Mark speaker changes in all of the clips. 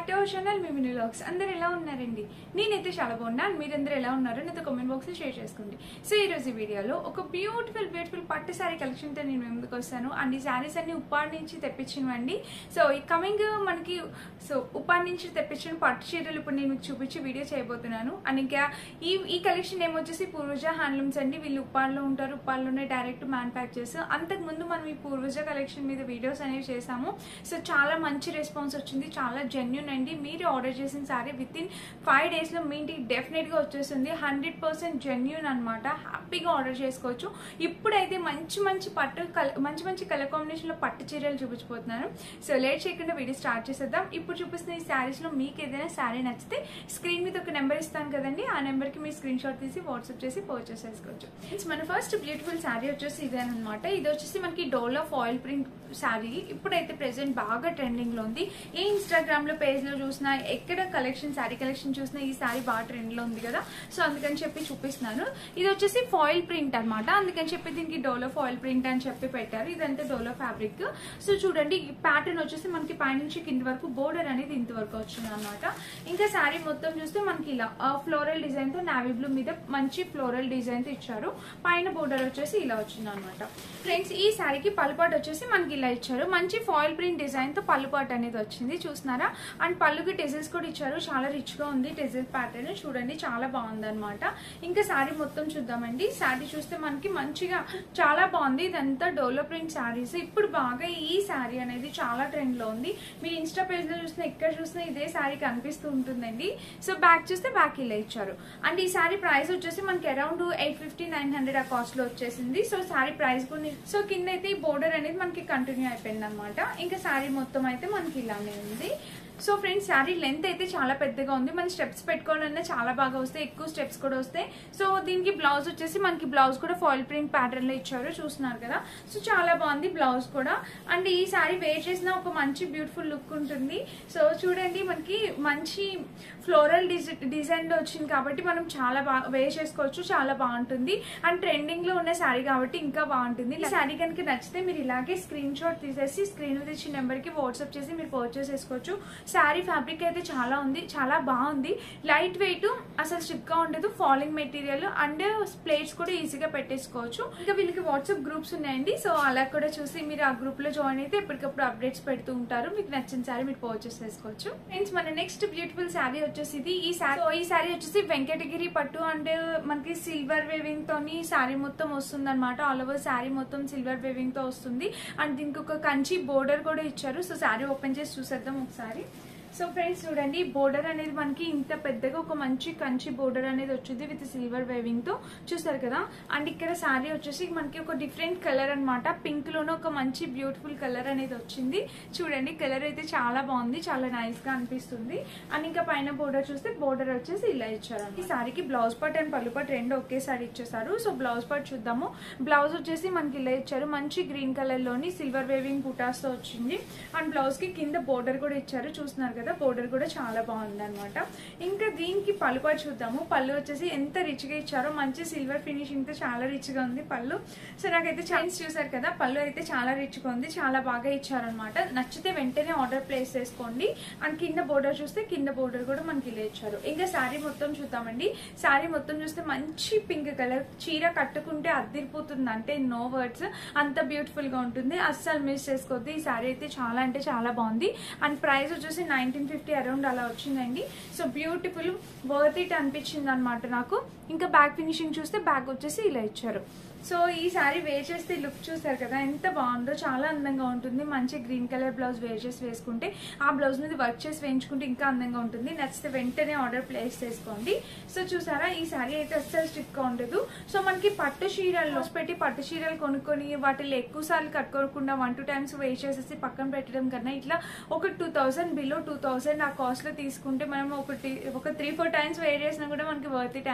Speaker 1: back to our channel మీ mini vlogs అందరు ఎలా ఉన్నారండి నేనైతే చాలా బాగున్నాను మీరందరూ ఎలా ఉన్నారో నాతో కామెంట్ బాక్స్ లో షేర్ చేసుకోండి సో ఈ రోజు ఈ వీడియోలో ఒక బ్యూటిఫుల్ బ్యూటిఫుల్ పట్టు శారీ కలెక్షన్ తో నేను ముందుకు వస్తాను అండ్ ఈ శారీస్ అన్ని ఉప్పాడు నుంచి తెప్పించినవండి సో ఈ కమింగ్ మనకి సో ఉప్పాడు నుంచి తెప్పించిన పట్టు చీరలు ఇప్పుడు నేను మీకు చూపించి వీడియో చేయబోతున్నాను అండ్ ఇంకా ఈ ఈ కలెక్షన్ ఏమొచ్చేసి పూర్వజ హ్యాండ్లూమ్స్ అండి వీళ్ళు ఉప్పాడులో ఉంటారు ఉప్పాడులోనే డైరెక్ట్ మ్యానుఫ్యాక్చర్స్ అంతకు ముందు మనం ఈ పూర్వజ కలెక్షన్ మీద వీడియోస్ అనేవి చేసాము సో చాలా మంచి రెస్పాన్స్ వచ్చింది చాలా జెన్యున్ అండి మీరు ఆర్డర్ చేసిన సారీ విత్ ఇన్ ఫైవ్ డేస్లో మీ ఇంటికి డెఫినెట్గా వచ్చేస్తుంది హండ్రెడ్ పర్సెంట్ జెన్యున్ అనమాట హ్యాపీగా ఆర్డర్ చేసుకోవచ్చు ఇప్పుడైతే మంచి మంచి పట్టు కల- మంచి మంచి కలర్ కాంబినేషన్లో పట్టు చీరలు చూపించిపోతున్నాను సో లేట్ చేయకుండా వీడియో స్టార్ట్ చేసేద్దాం ఇప్పుడు చూపిస్తున్న ఈ శారీస్లో మీకు ఏదైనా శారీ నచ్చితే స్క్రీన్ మీద ఒక నెంబర్ ఇస్తాను కదండి ఆ నెంబర్కి మీరు స్క్రీన్ షాట్ తీసి వాట్సాప్ చేసి పర్చేస్ చేసుకోవచ్చు Friends, మన ఫస్ట్ బ్యూటిఫుల్ శారీ వచ్చేసి ఇదేనమాట ఇది వచ్చేసి మనకి డోలో ఫాయిల్ ప్రింట్ శారీ ఇప్పుడైతే ప్రెసెంట్ బాగా ట్రెండింగ్ లో ఉంది ఏ ఇన్స్టాగ్రామ్ లో పేజ్ లో చూసినా ఎక్కడ కలెక్షన్ శారీ కలెక్షన్ చూసినా ఈ శారీ బాగా ట్రెండ్ లో ఉంది కదా సో అందుకని చెప్పి చూపిస్తున్నాను ఇది వచ్చేసి ఫాయిల్ ప్రింట్ అన్నమాట అందుకని చెప్పి దీనికి డోలో ఫాయిల్ ప్రింట్ అని చెప్పి పెట్టారు ఇదంతా డోలో ఫ్యాబ్రిక్ సో చూడండి ఈ ప్యాటర్న్ వచ్చేసి మనకి పైనుంచి కింది వరకు బోర్డర్ అనేది ఇంత వరకు వచ్చింది అనమాట ఇంకా శారీ మొత్తం చూస్తే మనకి ఇలా ఫ్లోరల్ డిజైన్ తో నావీ బ్లూ మీద మంచి ఫ్లోరల్ డిజైన్ తో ఇచ్చారు పైన బోర్డర్ వచ్చేసి ఇలా వచ్చింది అనమాట ఫ్రెండ్స్ ఈ శారీకి పల్లుపాటు వచ్చేసి మనకి ఇలా ఇచ్చారు మంచి ఫాయిల్ ప్రింట్ డిజైన్ తో పల్లుపాటు అనేది వచ్చింది చూస్తున్నారా అండ్ పళ్ళుకి టెజిల్స్ కూడా ఇచ్చారు చాలా రిచ్ గా ఉంది టెజిల్ ప్యాటర్న్ చూడండి చాలా బాగుంది అనమాట ఇంకా శారీ మొత్తం చూద్దామండి శారీ చూస్తే మనకి మంచిగా చాలా బాగుంది ఇదంతా డోలో ప్రింట్ శారీస్ ఇప్పుడు బాగా ఈ శారీ అనేది చాలా ట్రెండ్ లో ఉంది మీరు ఇన్స్టా పేజ్ లో చూసినా ఎక్కడ చూసినా ఇదే శారీ కనిపిస్తూ ఉంటుందండి సో బ్యాక్ చూస్తే బ్యాక్ ఇలా ఇచ్చారు అండ్ ఈ శారీ ప్రైస్ వచ్చేసి మనకి around eight fifty nine hundred ఆ కాస్ట్ లో వచ్చేసింది సో శారీ ప్రైస్ కూడా సో కింద అయితే ఈ బోర్డర్ అనేది మనకి కంటిన్యూ అయిపోయింది అనమాట ఇంకా శారీ మొత్తం అయితే మనకి ఇలానే ఉంది సో ఫ్రెండ్స్ శారీ లెంత్ అయితే చాలా పెద్దగా ఉంది మన స్టెప్స్ పెట్టుకోవాలన్నా చాలా బాగా వస్తాయి ఎక్కువ స్టెప్స్ కూడా వస్తాయి సో దీనికి బ్లౌజ్ వచ్చేసి మనకి బ్లౌజ్ కూడా ఫాయిల్ ప్రింట్ ప్యాటర్న్ లో ఇచ్చారు చూస్తున్నారు కదా సో చాలా బాగుంది బ్లౌజ్ కూడా అండ్ ఈ శారీ వేర్ చేసిన ఒక మంచి బ్యూటిఫుల్ లుక్ ఉంటుంది సో చూడండి మనకి మంచి ఫ్లోరల్ డిజైన్ లో వచ్చింది కాబట్టి మనం చాలా బాగా వేర్ చేసుకోవచ్చు చాలా బాగుంటుంది అండ్ ట్రెండింగ్ లో ఉన్న శారీ కాబట్టి ఇంకా బాగుంటుంది ఈ శారీ కనుక నచ్చితే మీరు ఇలాగే స్క్రీన్ షాట్ తీసేసి స్క్రీన్ మీద ఇచ్చిన నెంబర్ కి వాట్సాప్ చేసి మీరు పర్చేస్ చేసుకోవచ్చు శారీ ఫ్యాబ్రిక్ అయితే చాలా ఉంది చాలా బాగుంది లైట్ వెయిట్ అసలు స్టిక్ గా ఉండదు ఫాలింగ్ మెటీరియల్ అండ్ ప్లేట్స్ కూడా ఈజీగా పెట్టేసుకోవచ్చు ఇంకా వీళ్ళకి వాట్సాప్ గ్రూప్స్ ఉన్నాయండి సో అలా కూడా చూసి మీరు ఆ గ్రూప్ లో జాయిన్ అయితే ఎప్పటికప్పుడు అప్డేట్స్ పెడుతూ ఉంటారు మీకు నచ్చిన శారీ మీరు పర్చేస్ చేసుకోవచ్చు ఫ్రెండ్స్ మన నెక్స్ట్ బ్యూటిఫుల్ శారీ వచ్చేసి ఇది ఈ శారీ ఈ శారీ వచ్చేసి వెంకటగిరి పట్టు అండ్ మనకి సిల్వర్ వేవింగ్ తోని శారీ మొత్తం వస్తుంది అనమాట ఆల్ ఓవర్ శారీ మొత్తం సిల్వర్ వేవింగ్ తో వస్తుంది అండ్ దీనికి ఒక కంచి బోర్డర్ కూడా ఇచ్చారు సో శారీ ఓపెన్ చేసి చూసేద్దాం ఒకసారి సో ఫ్రెండ్స్ చూడండి బోర్డర్ అనేది మనకి ఇంత పెద్దగా ఒక మంచి కంచి బోర్డర్ అనేది వచ్చింది విత్ సిల్వర్ వేవింగ్ తో చూసారు కదా అండ్ ఇక్కడ శారీ వచ్చేసి మనకి ఒక డిఫరెంట్ కలర్ అనమాట పింక్ లోనే ఒక మంచి బ్యూటిఫుల్ కలర్ అనేది వచ్చింది చూడండి కలర్ అయితే చాలా బాగుంది చాలా నైస్ గా అనిపిస్తుంది అండ్ ఇంకా పైన బోర్డర్ చూస్తే బోర్డర్ వచ్చేసి ఇలా ఇచ్చారు ఈ శారీకి బ్లౌజ్ పార్ట్ అండ్ పళ్ళు పార్ట్ రెండు ఒకేసారి ఇచ్చేసారు సో బ్లౌజ్ పార్ట్ చూద్దాము బ్లౌజ్ వచ్చేసి మనకి ఇలా ఇచ్చారు మంచి గ్రీన్ కలర్ లోని సిల్వర్ వేవింగ్ బుటాస్ తో వచ్చింది అండ్ బ్లౌజ్ కి కింద బోర్డర్ కూడా ఇచ్చారు చూస్తున్నారు కదా బోర్డర్ కూడా చాలా బాగుంది అనమాట ఇంకా దీనికి పళ్ళు పాటు చూద్దాము పళ్ళు వచ్చేసి ఎంత రిచ్ గా ఇచ్చారో మంచి సిల్వర్ ఫినిషింగ్ తో చాలా రిచ్ గా ఉంది పళ్ళు సో నాకైతే చైన్స్ చూసారు కదా పళ్ళు అయితే చాలా రిచ్ గా ఉంది చాలా బాగా ఇచ్చారనమాట నచ్చితే వెంటనే ఆర్డర్ ప్లేస్ చేసుకోండి అండ్ కింద బోర్డర్ చూస్తే కింద బోర్డర్ కూడా మనకి ఇలా ఇచ్చారు ఇంకా శారీ మొత్తం చూద్దామండి శారీ మొత్తం చూస్తే మంచి పింక్ కలర్ చీర కట్టుకుంటే అద్దిరిపోతుంది అంటే నో వర్డ్స్ అంత బ్యూటిఫుల్ గా ఉంటుంది అస్సలు మిస్ చేసుకోవద్దు ఈ శారీ అయితే చాలా అంటే చాలా బాగుంది అండ్ ప్రైస్ వచ్చేసి నైన్టీన్ ఫిఫ్టీ అరౌండ్ అలా వచ్చిందండి సో బ్యూటిఫుల్ వర్త్ ఇట్ అనిపించింది అనమాట నాకు ఇంకా బ్యాక్ ఫినిషింగ్ చూస్తే బ్యాక్ వచ్చేసి ఇలా ఇచ్చారు సో ఈ సారీ వేర్ చేస్తే లుక్ చూసారు కదా ఎంత బాగుందో చాలా అందంగా ఉంటుంది మంచి గ్రీన్ కలర్ బ్లౌజ్ వేర్ చేసి వేసుకుంటే ఆ బ్లౌజ్ మీద వర్క్ చేసి వేయించుకుంటే ఇంకా అందంగా ఉంటుంది నచ్చితే వెంటనే ఆర్డర్ ప్లేస్ చేసుకోండి సో చూసారా ఈ సారీ అయితే అస్సలు స్టిక్ గా ఉండదు సో మనకి పట్టు చీరలు పెట్టి పట్టు చీరలు కొనుక్కొని వాటిలో ఎక్కువ సార్లు కట్టుకోకుండా వన్ టూ టైమ్స్ వేర్ చేసేసి పక్కన పెట్టడం కన్నా ఇట్లా ఒక two thousand below two thousand ఆ కాస్ట్ లో తీసుకుంటే మనం ఒకటి ఒక త్రీ ఫోర్ టైమ్స్ వేర్ చేసినా కూడా మనకి వర్త్ ఇట్ అనిపిస్తుంది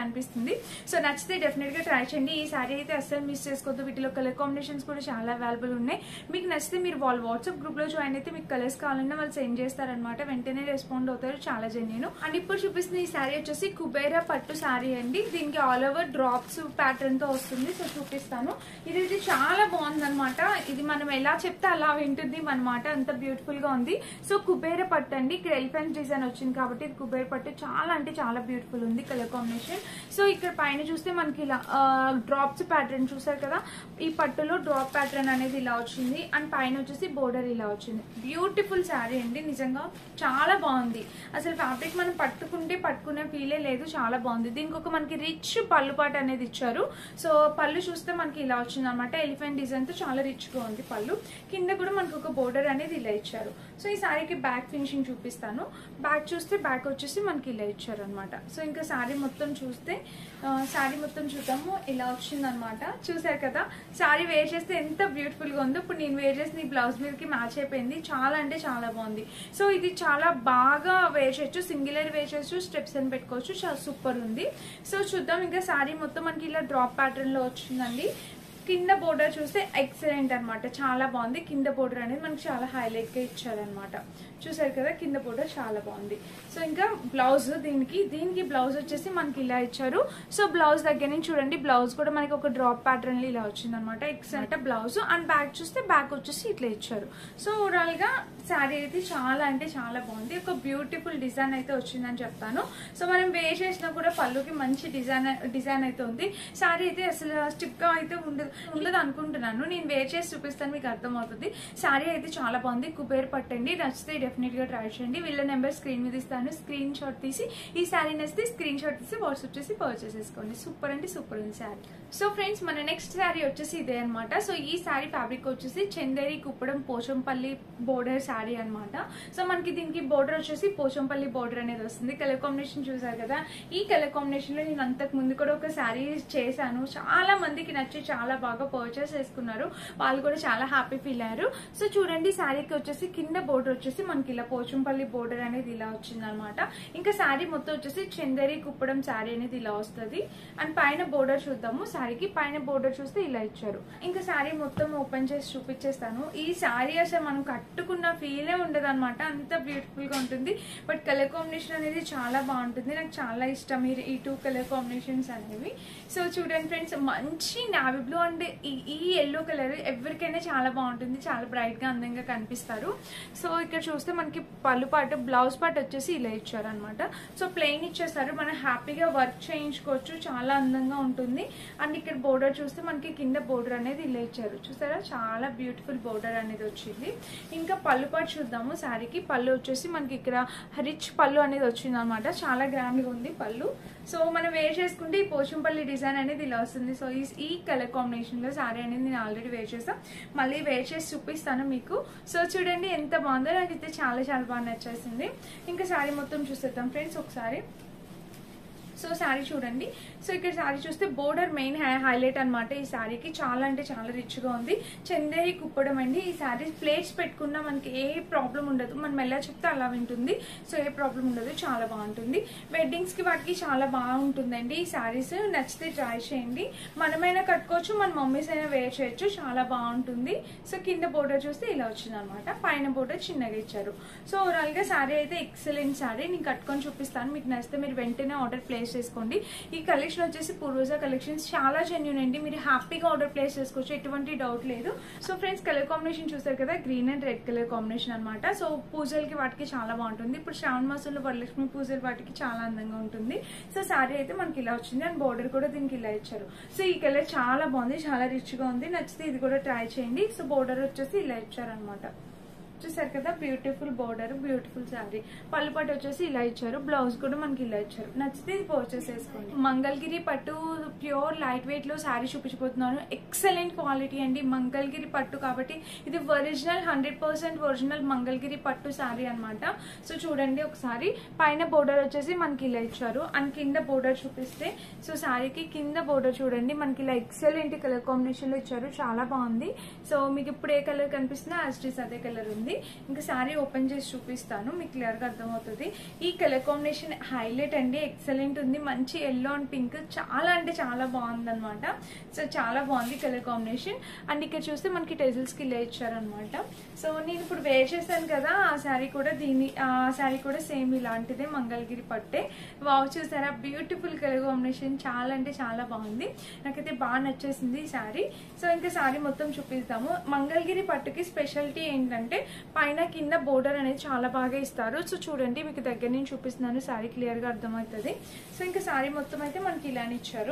Speaker 1: ఉంది సో నచ్చితే డెఫినెట్ గా ట్రై చేయండి ఈ సారీ అయితే అస్సలు మిస్ చేసుకోవద్దు వీటిలో కలర్ కాంబినేషన్స్ కూడా చాలా అవైలబుల్ ఉన్నాయి మీకు నచ్చితే మీరు వాళ్ళ వాట్సాప్ గ్రూప్ లో జాయిన్ అయితే మీకు కలర్స్ కావాలన్నా వాళ్ళు సెండ్ చేస్తారనమాట వెంటనే రెస్పాండ్ అవుతారు చాలా జెన్యున్ అండ్ ఇప్పుడు చూపిస్తున్న ఈ సారీ వచ్చేసి కుబేరా పట్టు సారీ అండి దీనికి ఆల్ ఓవర్ డ్రాప్స్ ప్యాటర్న్ తో వస్తుంది సో చూపిస్తాను ఇది అయితే చాలా బాగుంది అనమాట ఇది మనం ఎలా చెప్తే అలా వింటుంది మన మాట అంత బ్యూటిఫుల్ గా ఉంది సో కుబేర పట్టు అండి ఇక్కడ ఎలిఫెంట్ డిజైన్ వచ్చింది కాబట్టి ఇది కుబేర పట్టు చాలా అంటే చాలా బ్యూటిఫుల్ ఉంది కలర్ కాంబినేషన్ సో ఇక్కడ పైన చూస్తే మనకి ఇలా డ్రాప్స్ ప్యాటర్న్ చూసారు కదా ఈ పట్టులో డ్రాప్ ప్యాటర్న్ అనేది ఇలా వచ్చింది అండ్ పైన వచ్చేసి బోర్డర్ ఇలా వచ్చింది బ్యూటిఫుల్ శారీ అండి నిజంగా చాలా బాగుంది అసలు ఫ్యాబ్రిక్ మనం పట్టుకుంటే పట్టుకునే ఫీలే లేదు చాలా బాగుంది దీనికి ఒక మనకి రిచ్ పళ్ళు పాట అనేది ఇచ్చారు సో పళ్ళు చూస్తే మనకి ఇలా వచ్చింది అనమాట ఎలిఫెంట్ డిజైన్ తో చాలా రిచ్ గా ఉంది పళ్ళు కింద కూడా మనకి ఒక బోర్డర్ అనేది ఇలా ఇచ్చారు సో ఈ శారీకి బ్యాక్ ఫినిషింగ్ చూపిస్తాను బ్యాక్ చూస్తే బ్యాక్ వచ్చేసి మనకి ఇలా ఇచ్చారు అనమాట సో ఇంకా శారీ మొత్తం చూస్తే శారీ మొత్తం చూద్దాము ఇలా వచ్చింది అనమాట చూసారు కదా శారీ వేర్ చేస్తే ఎంత బ్యూటిఫుల్ గా ఉందో ఇప్పుడు నేను వేర్ చేసిన ఈ బ్లౌజ్ మీదకి మ్యాచ్ అయిపోయింది చాలా అంటే చాలా బాగుంది సో ఇది చాలా బాగా వేర్ చేయొచ్చు సింగిలర్ వేర్ చేయొచ్చు స్టెప్స్ అని పెట్టుకోవచ్చు చాలా సూపర్ ఉంది సో చూద్దాం ఇంకా శారీ మొత్తం మనకి ఇలా డ్రాప్ ప్యాటర్న్ లో వచ్చిందండి కింద బోర్డర్ చూస్తే ఎక్సలెంట్ అన్నమాట చాలా బాగుంది కింద బోర్డర్ అనేది మనకి చాలా హైలైట్ గా ఇచ్చారనమాట చూసారు కదా కింద బోర్డర్ చాలా బాగుంది సో ఇంకా బ్లౌజ్ దీనికి దీనికి బ్లౌజ్ వచ్చేసి మనకి ఇలా ఇచ్చారు సో బ్లౌజ్ దగ్గర నుంచి చూడండి బ్లౌజ్ కూడా మనకి ఒక డ్రాప్ ప్యాటర్న్ ఇలా వచ్చింది అనమాట ఎక్సలెంట్ బ్లౌజ్ అండ్ బ్యాక్ చూస్తే బ్యాక్ వచ్చేసి ఇట్లా ఇచ్చారు సో ఓవరాల్ గా శారీ అయితే చాలా అంటే చాలా బాగుంది ఒక బ్యూటిఫుల్ డిజైన్ అయితే వచ్చిందని చెప్తాను సో మనం వేర్ చేసినా కూడా పళ్ళుకి మంచి డిజైన్ డిజైన్ అయితే ఉంది శారీ అయితే అసలు స్టిప్ గా అయితే ఉండదు ఉండదు అనుకుంటున్నాను నేను వేర్ చేసి చూపిస్తాను మీకు అర్థమవుతుంది శారీ అయితే చాలా బాగుంది కుబేర్ పట్టండి నచ్చితే డెఫినెట్ గా ట్రై చేయండి వీళ్ళ నెంబర్ స్క్రీన్ మీద ఇస్తాను స్క్రీన్ షాట్ తీసి ఈ శారీ నచ్చితే స్క్రీన్ షాట్ తీసి వాట్సాప్ చేసి పర్చేస్ చేసుకోండి సూపర్ అంటే సూపర్ ఉంది శారీ సో ఫ్రెండ్స్ మన నెక్స్ట్ శారీ వచ్చేసి ఇదే అనమాట సో ఈ శారీ ఫ్యాబ్రిక్ వచ్చేసి చందేరి కుప్పడం పోచంపల్లి బోర్డర్ శారీ అన్నమాట సో మనకి దీనికి బోర్డర్ వచ్చేసి పోచంపల్లి బోర్డర్ అనేది వస్తుంది కలర్ కాంబినేషన్ చూసారు కదా ఈ కలర్ కాంబినేషన్ లో నేను అంతకు ముందు కూడా ఒక శారీ చేశాను చాలా మందికి నచ్చి చాలా బాగా పర్చేస్ చేసుకున్నారు వాళ్ళు కూడా చాలా హ్యాపీ ఫీల్ అయ్యారు సో చూడండి శారీకి వచ్చేసి కింద బోర్డర్ వచ్చేసి మనకి ఇలా పోచంపల్లి బోర్డర్ అనేది ఇలా వచ్చింది అనమాట ఇంకా శారీ మొత్తం వచ్చేసి చందేరి కుప్పడం శారీ అనేది ఇలా వస్తుంది అండ్ పైన బోర్డర్ చూద్దాము శారీకి పైన బోర్డర్ చూస్తే ఇలా ఇచ్చారు ఇంకా శారీ మొత్తం ఓపెన్ చేసి చూపించేస్తాను ఈ శారీ అసలు మనం కట్టుకున్న ఫీలే ఉండదు అనమాట అంత బ్యూటిఫుల్ గా ఉంటుంది బట్ కలర్ కాంబినేషన్ అనేది చాలా బాగుంటుంది నాకు చాలా ఇష్టం ఈ- ఈ టూ కలర్ కాంబినేషన్స్ అనేవి సో చూడండి ఫ్రెండ్స్ మంచి నావీ బ్లూ అండ్ ఈ- ఈ ఎల్లో కలర్ ఎవరికైనా చాలా బాగుంటుంది చాలా బ్రైట్ గా అందంగా కనిపిస్తారు సో ఇక్కడ చూస్తే మనకి పళ్ళు పాటు బ్లౌజ్ పార్ట్ వచ్చేసి ఇలా ఇచ్చారు అనమాట సో ప్లెయిన్ ఇచ్చేస్తారు మనం హ్యాపీగా వర్క్ చేయించుకోవచ్చు చాలా అందంగా ఉంటుంది అండ్ ఇక్కడ బోర్డర్ చూస్తే మనకి కింద బోర్డర్ అనేది ఇలా ఇచ్చారు చూసారా చాలా బ్యూటిఫుల్ బోర్డర్ అనేది వచ్చింది ఇంకా పళ్ళు పాటు చూద్దాము శారీకి పళ్ళు వచ్చేసి మనకి ఇక్కడ రిచ్ పళ్ళు అనేది వచ్చింది అనమాట చాలా గ్రాండ్ గా ఉంది పళ్ళు సో మనం వేర్ చేసుకుంటే ఈ పోచంపల్లి డిజైన్ అనేది ఇలా వస్తుంది సో ఈ ఈ కలర్ కాంబినేషన్ లో శారీ అనేది నేను ఆల్రెడీ వేర్ చేసాను మళ్ళీ వేర్ చేసి చూపిస్తాను మీకు సో చూడండి ఎంత బాగుందో నాకు అయితే చాలా చాలా బాగా నచ్చేసింది ఇంకా శారీ మొత్తం చూసేద్దాం ఫ్రెండ్స్ ఒకసారి సో శారీ చూడండి సో ఇక్కడ శారీ చూస్తే బోర్డర్ మెయిన్ హైలైట్ అన్నమాట ఈ శారీకి చాలా అంటే చాలా రిచ్ గా ఉంది చందేరి కుప్పడం అండి ఈ శారీ ప్లేట్స్ పెట్టుకున్నా మనకి ఏ ప్రాబ్లం ఉండదు మనం ఎలా చెప్తే అలా వింటుంది సో ఏ ప్రాబ్లం ఉండదు చాలా బాగుంటుంది వెడ్డింగ్స్ కి వాటికి చాలా బాగుంటుందండి ఈ శారీస్ నచ్చితే ట్రై చేయండి మనమైనా కట్టుకోవచ్చు మన మమ్మీస్ అయినా వేర్ చేయొచ్చు చాలా బాగుంటుంది సో కింద బోర్డర్ చూస్తే ఇలా వచ్చింది అనమాట పైన బోర్డర్ చిన్నగా ఇచ్చారు సో ఓవరాల్ గా శారీ అయితే ఎక్సలెంట్ శారీ నేను కట్టుకొని చూపిస్తాను మీకు నచ్చితే మీరు వెంటనే ఆర్డర్ ప్లేస్ చేసుకోండి ఈ కలెక్షన్ వచ్చేసి పూర్వజ కలెక్షన్స్ చాలా జెన్యున్ అండి మీరు హ్యాపీగా ఆర్డర్ ప్లేస్ చేసుకోవచ్చు ఎటువంటి డౌట్ లేదు సో ఫ్రెండ్స్ కలర్ కాంబినేషన్ చూసారు కదా green and red colour combination అన్నమాట సో పూజలకి వాటికి చాలా బాగుంటుంది ఇప్పుడు శ్రావణ మాసంలో వరలక్ష్మి పూజలు వాటికి చాలా అందంగా ఉంటుంది సో శారీ అయితే మనకి ఇలా వచ్చింది అండ్ బోర్డర్ కూడా దీనికి ఇలా ఇచ్చారు సో ఈ కలర్ చాలా బాగుంది చాలా రిచ్ గా ఉంది నచ్చితే ఇది కూడా ట్రై చేయండి సో బోర్డర్ వచ్చేసి ఇలా ఇచ్చారు అనమాట చూసారు కదా బ్యూటిఫుల్ బోర్డర్ బ్యూటిఫుల్ శారీ పళ్ళు పట్టు వచ్చేసి ఇలా ఇచ్చారు బ్లౌజ్ కూడా మనకి ఇలా ఇచ్చారు నచ్చితే ఇది పర్చేస్ చేసుకోండి మంగళగిరి పట్టు ప్యూర్ లైట్ వెయిట్ లో శారీ చూపించబోతున్నాను ఎక్సలెంట్ క్వాలిటీ అండి మంగళగిరి పట్టు కాబట్టి ఇది original hundred percent original Mangalagiri పట్టు శారీ అన్నమాట సో చూడండి ఒకసారి పైన బోర్డర్ వచ్చేసి మనకి ఇలా ఇచ్చారు అండ్ కింద బోర్డర్ చూపిస్తే సో శారీకి కింద బోర్డర్ చూడండి మనకి ఇలా ఎక్సలెంట్ కలర్ కాంబినేషన్ లో ఇచ్చారు చాలా బాగుంది సో మీకు ఇప్పుడు ఏ కలర్ కనిపిస్తుందో యాస్టీస్ అదే కలర్ ఉంది బాగుంది ఇంకా శారీ ఓపెన్ చేసి చూపిస్తాను మీకు క్లియర్గా అర్థమవుతుంది ఈ కలర్ కాంబినేషన్ హైలైట్ అండి ఎక్సలెంట్ ఉంది మంచి ఎల్లో అండ్ పింక్ చాలా అంటే చాలా బాగుంది అనమాట సో చాలా బాగుంది కలర్ కాంబినేషన్ అండ్ ఇక్కడ చూస్తే మనకి టెజిల్స్కి ఇలా ఇచ్చారనమాట సో నేను ఇప్పుడు వేర్ చేశాను కదా ఆ శారీ కూడా దీని ఆ శారీ కూడా సేమ్ ఇలాంటిదే మంగళగిరి పట్టే వావ్ చూసారా బ్యూటిఫుల్ కలర్ కాంబినేషన్ చాలా అంటే చాలా బాగుంది నాకైతే బాగా నచ్చేసింది ఈ శారీ సో ఇంకా శారీ మొత్తం చూపిస్తాము మంగళగిరి పట్టుకి స్పెషాలిటీ ఏంటంటే పైన కింద బోర్డర్ అనేది చాలా బాగా ఇస్తారు సో చూడండి మీకు దగ్గర నుంచి చూపిస్తున్నాను శారీ క్లియర్గా అర్థమవుతుంది సో ఇంకా శారీ మొత్తం అయితే మనకి ఇలానే ఇచ్చారు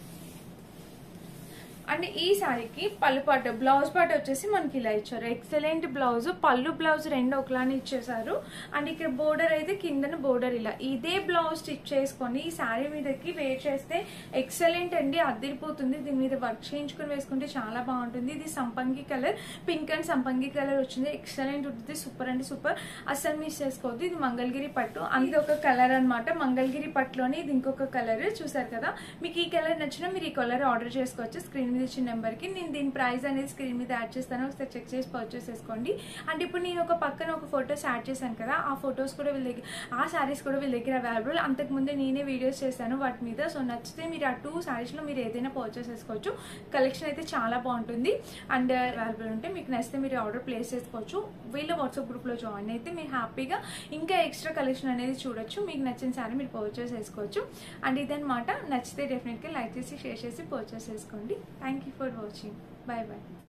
Speaker 1: అండ్ ఈ శారీకి పళ్ళు పాట బ్లౌజ్ పాట వచ్చేసి మనకి ఇలా ఇచ్చారు ఎక్సలెంట్ బ్లౌజ్ పళ్ళు బ్లౌజ్ రెండు ఒకలానే ఇచ్చేసారు అండ్ ఇక్కడ బోర్డర్ అయితే కిందన బోర్డర్ ఇలా ఇదే బ్లౌజ్ స్టిచ్ చేసుకొని ఈ శారీ మీదకి వేర్ చేస్తే ఎక్సలెంట్ అండి అద్దరిపోతుంది దీని మీద వర్క్ చేయించుకొని వేసుకుంటే చాలా బాగుంటుంది ఇది సంపంగి కలర్ పింక్ అండ్ సంపంగి కలర్ వచ్చింది ఎక్సలెంట్ ఉంటుంది సూపర్ అంటే సూపర్ అస్సలు మిస్ చేసుకోవద్దు ఇది మంగళగిరి పట్టు ఇది ఒక కలర్ అన్నమాట మంగళగిరి పట్టులోని ఇది ఇంకొక కలర్ చూసారు కదా మీకు ఈ కలర్ నచ్చినా మీరు ఈ కలర్ ఆర్డర్ చేసుకోవచ్చు స్క్రీన్ మీద ఇచ్చిన నెంబర్కి నేను దీని ప్రైస్ అనేది స్క్రీన్ మీద యాడ్ చేస్తాను ఒకసారి చెక్ చేసి పర్చేస్ చేసుకోండి అండ్ ఇప్పుడు నేను ఒక పక్కన ఒక ఫొటోస్ యాడ్ చేశాను కదా ఆ ఫొటోస్ కూడా వీళ్ళ దగ్గర ఆ శారీస్ కూడా వీళ్ళ దగ్గర అవైలబుల్ అంతకుముందే నేనే వీడియోస్ చేశాను వాటి మీద సో నచ్చితే మీరు ఆ టూ శారీస్లో మీరు ఏదైనా పర్చేస్ చేసుకోవచ్చు కలెక్షన్ అయితే చాలా బాగుంటుంది అండ్ అవైలబుల్ ఉంటే మీకు నచ్చితే మీరు ఆర్డర్ ప్లేస్ చేసుకోవచ్చు వీళ్ళ వాట్సాప్ గ్రూప్లో జాయిన్ అయితే మీరు హ్యాపీగా ఇంకా ఎక్స్ట్రా కలెక్షన్ అనేది చూడొచ్చు మీకు నచ్చిన శారీ మీరు పర్చేస్ చేసుకోవచ్చు అండ్ ఇదనమాట నచ్చితే డెఫినెట్గా లైక్ చేసి షేర్ చేసి పర్చేస్ చేసుకోండి thank you for watching bye bye